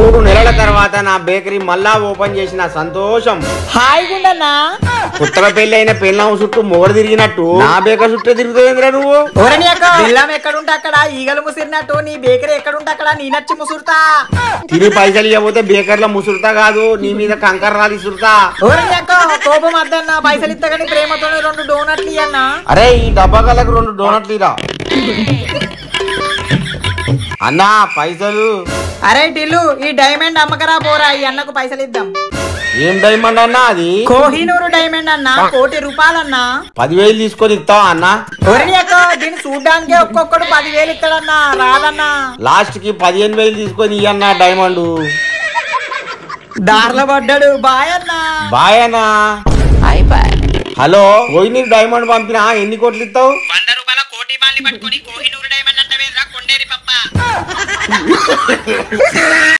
మూడు నెలల తర్వాత నా బేకరీ మళ్ళా ఓపెన్ చేసిన సంతోషం హాయిగుండన్నా కొత్తగా పెళ్లి అయిన పెళ్ళాం చుట్టూ మొగలు తిరిగినట్టు నా బేకర్ చుట్టూ తిరుగుతుందిరా నువ్వు ఓరని అక్క బెల్లం ఎక్కడుంటే అక్కడ ఈగలు ముసిరినట్టు నీ బేకరీ ఎక్కడుంటే అక్కడ నీ నచ్చి ముసురుతా తిని పైసలు ఇవ్వకపోతే బేకర్లో ముసురుతా కాదు నీ మీద కంకర రాలి సురుతా ఓరని అక్క కోపం అద్దన్న పైసలు ఇత్తగాని ప్రేమతో రెండు డోనట్లు ఇయ్యన్నా అరే ఈ డబ్బా కళ్ళకు రెండు డోనట్లు ఇరా అన్నా పైసలు అరే టిల్లు ఈ డైమండ్ అమ్మకరా పోరా ఈ అన్నకు పైసలు ఇద్దాం ఏం డైమండ్ అన్నా అది కోహినూరు డైమండ్ అన్న కోటి రూపాయలన్నా పదివేలు తీసుకొని ఇస్తావా అన్నా ఓరని అక్క దీన్ని చూడ్డానికి ఒక్కొక్కడు పదివేలు ఇస్తాడన్నా రాదన్నా లాస్ట్ కి పదిహేను వేలు తీసుకొని ఇయ్యన్నా డైమండ్ దారిలో పడ్డాడు బాయ్ అన్నా బాయ్ అన్నా హలో పోయి డైమండ్ పంపినా ఎన్ని కోట్లు ఇస్తావు వంద రూపాయల కోటి బాల్ని పట్టుకొని కోహినూరు డైమండ్ అంటే కొండేరి పప్ప